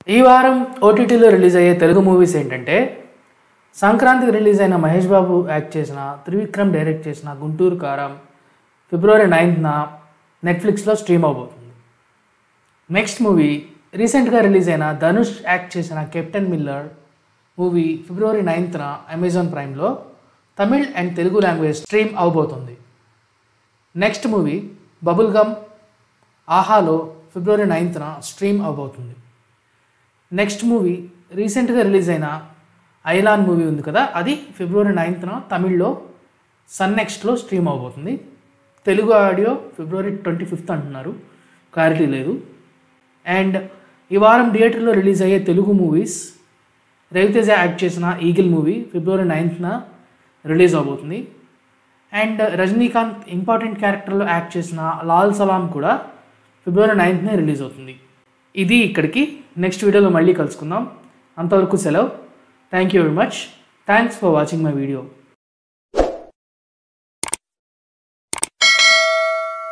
ఈ వారం ఓటీటీలో రిలీజ్ అయ్యే తెలుగు మూవీస్ ఏంటంటే సంక్రాంతికి రిలీజ్ అయిన మహేష్ బాబు యాక్ట్ చేసిన త్రివిక్రమ్ డైరెక్ట్ చేసిన గుంటూరు కారం ఫిబ్రవరి నైన్త్న నెట్ఫ్లిక్స్లో స్ట్రీమ్ అవబోతుంది నెక్స్ట్ మూవీ రీసెంట్గా రిలీజ్ అయిన ధనుష్ యాక్ట్ చేసిన కెప్టెన్ మిల్లర్ మూవీ ఫిబ్రవరి నైన్త్న అమెజాన్ ప్రైమ్లో Tamil and Telugu language stream అవబోతుంది నెక్స్ట్ మూవీ బబుల్ గమ్ ఆహాలో ఫిబ్రవరి నైన్త్న స్ట్రీమ్ అవబోతుంది నెక్స్ట్ మూవీ రీసెంట్గా రిలీజ్ అయిన ఐలాన్ మూవీ ఉంది కదా అది ఫిబ్రవరి నైన్త్న తమిళ్లో సన్ నెక్స్ట్లో స్ట్రీమ్ అవబోతుంది Telugu audio February twenty fifth అంటున్నారు క్లారిటీ లేదు అండ్ ఈ వారం థియేటర్లో రిలీజ్ అయ్యే తెలుగు మూవీస్ రవితేజ యాక్ట్ చేసిన ఈగిల్ మూవీ ఫిబ్రవరి నైన్త్న రిలీజ్ అవబోతుంది అండ్ రజనీకాంత్ ఇంపార్టెంట్ క్యారెక్టర్లో యాక్ట్ చేసిన లాల్ సలాం కూడా ఫిబ్రవరి నైన్త్నే రిలీజ్ అవుతుంది ఇది ఇక్కడికి నెక్స్ట్ వీడియోలో మళ్ళీ కలుసుకుందాం అంతవరకు సెలవు thank you very much thanks for watching my video